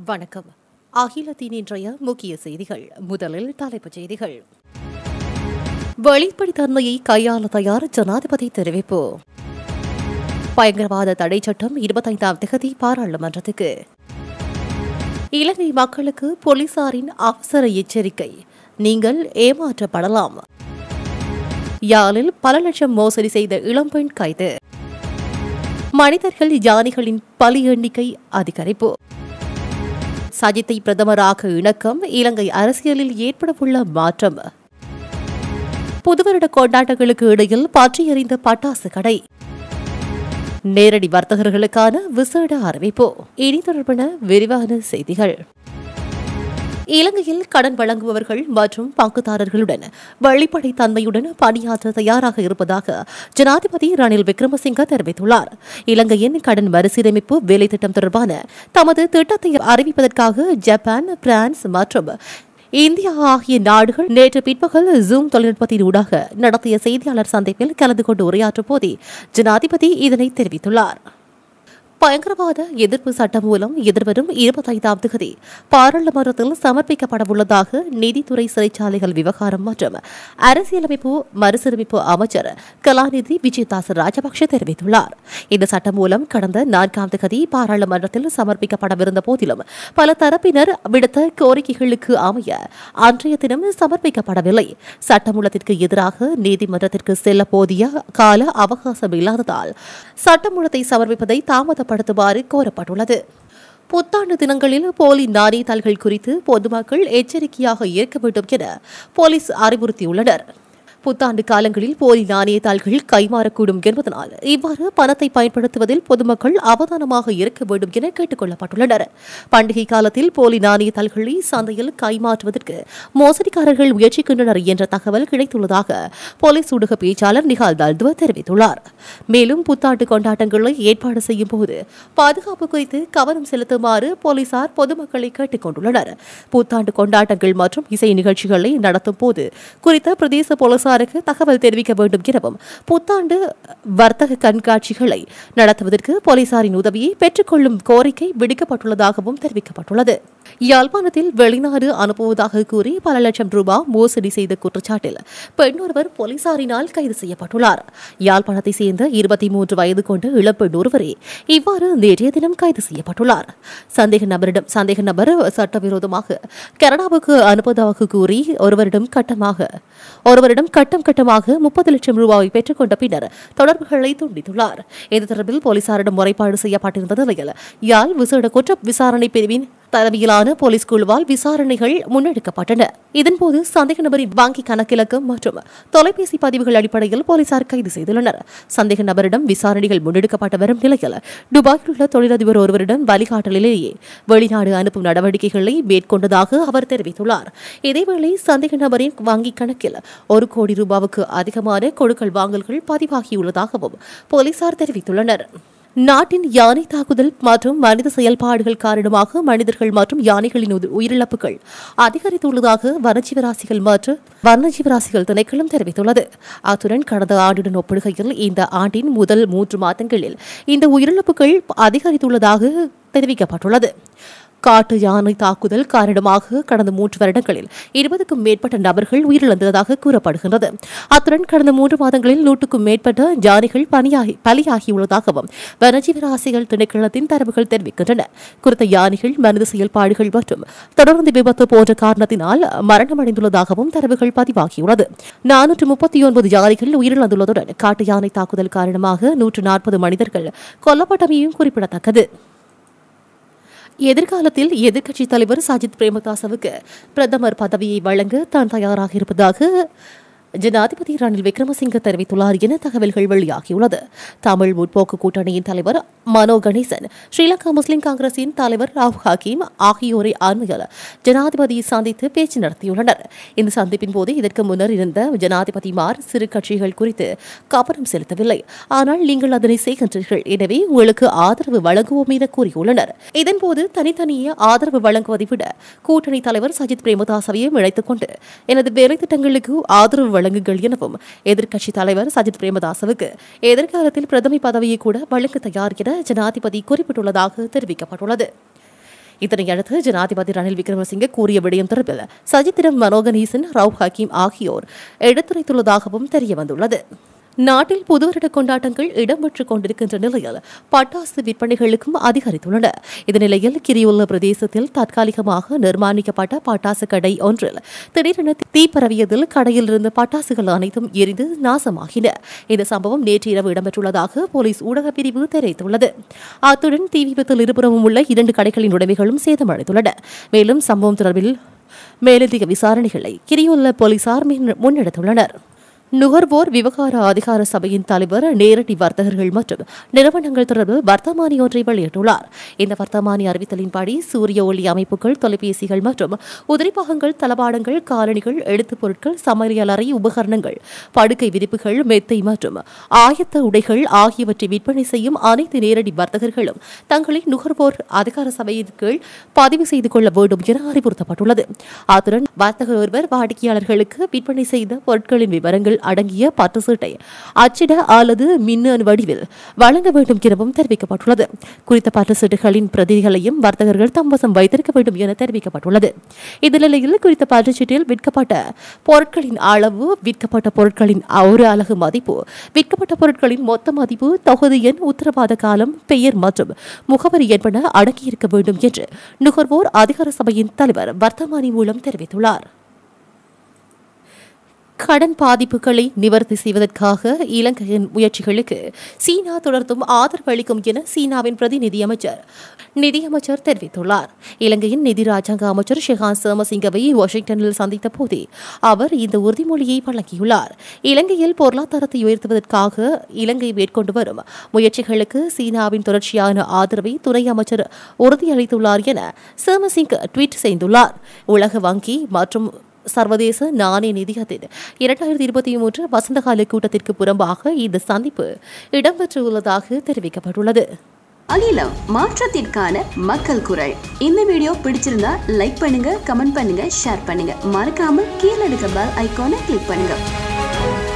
வணக்கம் அகிலத்தின் இன்றைய முக்கிய செய்திகள் முதலில் தலைப்புச் செய்திகள் வெளிப்படைத்தன்மையை கையாள தயார் ஜனாதிபதி தெரிவிப்பு பயங்கரவாத தடை சட்டம் இருபத்தைந்தாம் திகதி பாராளுமன்றத்துக்கு இலங்கை மக்களுக்கு போலீசாரின் அவசர எச்சரிக்கை நீங்கள் ஏமாற்றப்படலாம் யாழில் பல லட்சம் மோசடி செய்த இளம்பெண் கைது மனிதர்கள் யானைகளின் பலி எண்ணிக்கை அதிகரிப்பு சஜித்தை பிரதமராக இணக்கம் இலங்கை அரசியலில் ஏற்படவுள்ள மாற்றம் புதுவருட கொண்டாட்டங்களுக்கு இடையில் பற்றி எறிந்த பட்டாசு கடை நேரடி வர்த்தகர்களுக்கான விசேட அறிவிப்பு இனி தொடர்பான விரிவான செய்திகள் இலங்கையில் கடன் வழங்குபவர்கள் மற்றும் பங்குதாரர்களுடன் வெளிப்படை தன்மையுடன் பணியாற்ற தயாராக இருப்பதாக ஜனாதிபதி ரணில் விக்ரமசிங்க தெரிவித்துள்ளார் இலங்கையின் கடன் மறுசீரமைப்பு வேலை திட்டம் தொடர்பான தமது திட்டத்தை அறிவிப்பதற்காக ஜப்பான் பிரான்ஸ் மற்றும் இந்தியா ஆகிய நாடுகள் நேற்று பிற்பகல் ஜூம் தொழில்நுட்பத்தின் ஊடாக நடத்திய செய்தியாளர் சந்திப்பில் கலந்து கொண்டு உரையாற்றும் போதே ஜனாதிபதி இதனை தெரிவித்துள்ளார் பயங்கரவாத எதிர்ப்பு சட்டம் மூலம் எதிர்வரும் இருபத்தைந்தாம் தேதி பாராளுமன்றத்தில் சமர்ப்பிக்கப்படவுள்ளதாக நீதித்துறை சிறைச்சாலைகள் விவகாரம் மற்றும் அரசியலமைப்பு மறுசீரமைப்பு அமைச்சர் கலாநிதி விஜயதாஸ் ராஜபக்ஷ தெரிவித்துள்ளார் இந்த சட்டம் மூலம் கடந்த நான்காம் தேதி பாராளுமன்றத்தில் சமர்ப்பிக்கப்படவிருந்த போதிலும் பல தரப்பினர் விடுத்த கோரிக்கைகளுக்கு அமைய அன்றைய தினம் சமர்ப்பிக்கப்படவில்லை சட்டமூலத்திற்கு எதிராக நீதிமன்றத்திற்கு செல்ல போதிய கால அவகாசம் இல்லாததால் சட்டமூலத்தை சமர்ப்பிப்பதை தாமதப்படுத்துமாறு கோரப்பட்டுள்ளது புத்தாண்டு தினங்களில் போலி நாணயத்தாள்கள் குறித்து பொதுமக்கள் எச்சரிக்கையாக இருக்க வேண்டும் என போலீஸ் அறிவுறுத்தியுள்ளனர் புத்தாண்டு காலங்களில் போலி நாணயத்தாள்கள் கைமாறக்கூடும் என்பதனால் இவ்வாறு பணத்தை பயன்படுத்துவதில் பொதுமக்கள் அவதானமாக இருக்க வேண்டும் என கேட்டுக் கொள்ளப்பட்டுள்ளனர் பண்டிகை காலத்தில் போலி நாணயத்தாள்களை சந்தையில் கைமாற்றுவதற்கு மோசடிக்காரர்கள் முயற்சிக்கின்றனர் என்ற தகவல் கிடைத்துள்ளதாக போலீஸ் ஊடக பேச்சாளர் நிகால் தல்துவ தெரிவித்துள்ளார் மேலும் புத்தாண்டு கொண்டாட்டங்களை ஏற்பாடு செய்யும் போது பாதுகாப்பு குறித்து கவனம் செலுத்துமாறு போலீசார் பொதுமக்களை கேட்டுக் கொண்டுள்ளனர் புத்தாண்டு கொண்டாட்டங்கள் மற்றும் இசை நிகழ்ச்சிகளை நடத்தும் போது குறித்த பிரதேச போலீசாருக்கு தகவல் தெரிவிக்க வேண்டும் எனவும் புத்தாண்டு வர்த்தக கண்காட்சிகளை நடத்துவதற்கு போலீசாரின் உதவியை பெற்றுக்கொள்ளும் கோரிக்கை விடுக்கப்பட்டுள்ளதாகவும் தெரிவிக்கப்பட்டுள்ளது யாழ்ப்பாணத்தில் வெளிநாடு அனுப்புவதாக கூறி பல லட்சம் ரூபாய் மோசடி செய்த குற்றச்சாட்டில் பெண் ஒருவர் போலீசாரினால் கைது செய்யப்பட்டுள்ளார் யாழ்ப்பாணத்தை சேர்ந்த இருபத்தி மூன்று வயது கொண்ட இளப்பெண் ஒருவரே இவ்வாறு நேற்றைய தினம் கைது செய்யப்பட்டுள்ளார் சந்தேக நபரிடம் சந்தேக நபர் சட்டவிரோதமாக கனடாவுக்கு அனுப்புவதாக கூறி ஒருவரிடம் கட்டமாக ஒருவரிடம் கட்டம் கட்டமாக முப்பது லட்சம் ரூபாயை பெற்றுக்கொண்ட பின்னர் தொடர்புகளை துண்டித்துள்ளார் இது தொடர்பில் போலீசாரிடம் முறைப்பாடு செய்யப்பட்டிருந்த நிலையில் யாழ் விசேட குற்ற விசாரணை பிரிவின் தலைமையிலான போலீஸ் குழுவால் விசாரணைகள் முன்னெடுக்கப்பட்டன இதன்போது சந்தேக நபரின் வங்கி கணக்கிலக்கம் மற்றும் தொலைபேசி பதிவுகள் அடிப்படையில் போலீசார் கைது செய்துள்ளனர் சந்தேக நபரிடம் விசாரணைகள் முன்னெடுக்கப்பட்டு வரும் நிலையில் துபாயில் உள்ள தொழிலதிபர் ஒருவரிடம் வழிகாட்டலிலேயே வெளிநாடு அனுப்பும் நடவடிக்கைகளை மேற்கொண்டதாக அவர் தெரிவித்துள்ளார் இதேவேளை சந்தேக நபரின் வங்கி கணக்கில் ஒரு கோடி ரூபாவுக்கு அதிகமான கொடுக்கல் வாங்கல்கள் பதிவாகியுள்ளதாகவும் போலீசார் தெரிவித்துள்ளனர் நாட்டின் யானை தாக்குதல் மற்றும் மனித செயல்பாடுகள் காரணமாக மனிதர்கள் மற்றும் யானைகளின் உயிர்- உயிரிழப்புகள் அதிகரித்துள்ளதாக வனஜீவராசிகள் மற்றும் வனஜீவராசிகள் திணைக்களம் தெரிவித்துள்ளது அத்துடன் கடந்த ஆண்டுடன் ஒப்பிடுகையில் இந்த ஆண்டின் முதல் மூன்று மாதங்களில் இந்த உயிரிழப்புகள் அதிகரித்துள்ளதாக தெரிவிக்கப்பட்டுள்ளது காட்டு யானை தாக்குதல் காரணமாக கடந்த மூன்று வருடங்களில் இருபதுக்கும் மேற்பட்ட நபர்கள் உயிரிழந்ததாக கூறப்படுகின்றது அத்துடன் கடந்த மூன்று மாதங்களில் நூற்றுக்கும் மேற்பட்ட யானைகள் பணியாகி பலியாகியுள்ளதாகவும் வனஜீவராசிகள் திணைக்களத்தின் தரவுகள் தெரிவிக்கின்றன குறித்த யானைகள் மனித செயல்பாடுகள் மற்றும் தொடர்ந்து விபத்து போன்ற காரணத்தினால் மரணமடைந்துள்ளதாகவும் தரவுகள் பதிவாகியுள்ளது நானூற்று முப்பத்தி ஒன்பது யானைகள் உயிரிழந்துள்ளதுடன் காட்டு யானை தாக்குதல் காரணமாக நூற்று நாற்பது மனிதர்கள் கொல்லப்பட்டமையும் குறிப்பிடத்தக்கது எதிர்காலத்தில் எதிர்க்கட்சித் தலைவர் சஜித் பிரேமதாசவுக்கு பிரதமர் பதவியை வழங்க தான் தயாராக இருப்பதாக ஜனாதிபதி ரணில் விக்ரமசிங்க தெரிவித்துள்ளார் என தகவல்கள் வெளியாகியுள்ளது தமிழ் முற்போக்கு கூட்டணியின் தலைவர் மனோ கணேசன் ஸ்ரீலங்கா முஸ்லிம் காங்கிரசின் தலைவர் ராவ் ஹக்கீம் ஆகியோரை அண்மையில் ஜனாதிபதியை சந்தித்து பேச்சு நடத்தியுள்ளனர் இந்த சந்திப்பின் போது இதற்கு முன்னர் இருந்த ஜனாதிபதிமார் சிறு கட்சிகள் குறித்து கவனம் செலுத்தவில்லை ஆனால் நீங்கள் அதனை செய்கின்றீர்கள் எனவே உங்களுக்கு ஆதரவு வழங்குவோம் என கூறியுள்ளனர் இதன்போது தனித்தனியே ஆதரவு வழங்குவதை விட கூட்டணி தலைவர் சஜித் பிரேமதாசவையும் இணைத்துக் கொண்டு எனது வேலை திட்டங்களுக்கு ஆதரவு வழங்குங்கள் எனவும் எதிர்க்கட்சித் தலைவர் சஜித் பிரேமதாசவுக்கு எதிர்காலத்தில் பிரதம பதவியை கூட வழங்க தயார் என ஜனாதிபதி குறிப்பிட்டுள்ளதாக தெரிவிக்கப்பட்டுள்ளது இதனையடுத்து ஜனாதிபதி ரணில் விக்ரமசிங்கே கூறிய விடயம் தொடர்பில் சஜித்திரம் மனோகனீசன் ரவ் ஹக்கீம் ஆகியோர் எடுத்துரைத்துள்ளதாகவும் தெரியவந்துள்ளது நாட்டில் புது வருட கொண்டாட்டங்கள் இடம்பெற்றுக் கொண்டிருக்கின்ற நிலையில் பட்டாசு விற்பனைகளுக்கும் அதிகரித்துள்ளன இந்த நிலையில் கிரியுள்ள பிரதேசத்தில் தற்காலிகமாக நிர்மாணிக்கப்பட்ட பட்டாசு கடை ஒன்றில் திடீரென தீ பரவியதில் கடையில் இருந்த பட்டாசுகள் அனைத்தும் எரிந்து நாசமாகின இந்த சம்பவம் நேற்று இரவு இடம்பெற்றுள்ளதாக போலீஸ் ஊடக பிரிவு தெரிவித்துள்ளது அத்துடன் தீ விபத்தில் இருபுறமும் உள்ள இரண்டு கடைகளின் உடைமைகளும் சேதமடைந்துள்ளன மேலும் சம்பவம் தொடர்பில் மேலதிக விசாரணைகளை கிரியுள்ள போலீசார் முன்- முன்னெடுத்துள்ளனர் நுகர்வோர் விவகார அதிகார சபையின் தலைவர் நேரடி வர்த்தகர்கள் மற்றும் நிறுவனங்கள் தொடர்பில் வர்த்தமானி ஒன்றை வெளியிட்டுள்ளார் இந்த வர்த்தமானி அறிவித்தலின்படி சூரிய ஒளி அமைப்புகள் தொலைபேசிகள் மற்றும் உதிரிப்பாகங்கள் தளபாடங்கள் காலணிகள் எழுத்துப் பொருட்கள் சமையலறை உபகரணங்கள் படுக்கை விரிப்புகள் மெத்தை மற்றும் ஆயத்த உடைகள் ஆகியவற்றை விற்பனை செய்யும் அனைத்து நேரடி வர்த்தகர்களும் தங்களை நுகர்வோர் அதிகார சபையின் கீழ் பதிவு செய்து கொள்ள வேண்டும் என அறிவுறுத்தப்பட்டுள்ளது அத்துடன் வர்த்தகர் ஒருவர் வாடிக்கையாளர்களுக்கு விற்பனை செய்த பொருட்களின் விவரங்கள் அடங்கிய பத்து சீட்டை அச்சிட அல்லது மின்னணு வடிவில் வழங்க வேண்டும் எனவும் தெரிவிக்கப்பட்டுள்ளது குறித்த பத்து சீட்டுகளின் பிரதிகளையும் வர்த்தகர்கள் தம்பசம் வைத்திருக்க வேண்டும் என தெரிவிக்கப்பட்டுள்ளது இந்த நிலையில் குறித்த பற்றுச்சீட்டில் விற்கப்பட்ட பொருட்களின் அளவு விற்கப்பட்ட பொருட்களின் ஒரு அலகு மதிப்பு விற்கப்பட்ட பொருட்களின் மொத்த மதிப்பு தொகுதி எண் உத்தரவாத காலம் பெயர் மற்றும் முகவரி என்பன அடங்கியிருக்க வேண்டும் என்று நுகர்வோர் அதிகார சபையின் தலைவர் வர்த்தமானி மூலம் தெரிவித்துள்ளார் கடன் பாதிப்புகளை நிவர்த்தி செய்வதற்காக இலங்கையின் முயற்சிகளுக்கு சீனா தொடர்ந்தும் ஆதரவு அளிக்கும் என சீனாவின் பிரதிநிதி அமைச்சர் நிதியமைச்சர் தெரிவித்துள்ளார் இலங்கையின் நிதி ராஜாங்க அமைச்சர் ஷெஹான் சேமசிங்கவை வாஷிங்டனில் சந்தித்த போதே அவர் இந்த உறுதிமொழியை வழங்கியுள்ளார் இலங்கையில் பொருளாதாரத்தை உயர்த்துவதற்காக இலங்கை மேற்கொண்டு வரும் முயற்சிகளுக்கு சீனாவின் தொடர்ச்சியான ஆதரவை துணை அமைச்சர் உறுதியளித்துள்ளார் என சேமசிங் ட்வீட் செய்துள்ளார் உலக வங்கி மற்றும் சர்வதேச நாணய நிதியத்தின் இரண்டாயிரத்தி இருபத்தி மூன்று வசந்தகால கூட்டத்திற்கு புறம்பாக இந்த சந்திப்பு இடம்பெற்றுள்ளதாக தெரிவிக்கப்பட்டுள்ளது அகிலம் மாற்றத்திற்கான மக்கள் குரல் இந்த வீடியோ பிடிச்சிருந்தா லைக் பண்ணுங்க கமெண்ட் பண்ணுங்க ஷேர் பண்ணுங்க மறக்காம கீழே இருக்க பெல் ஐகானை கிளிக் பண்ணுங்க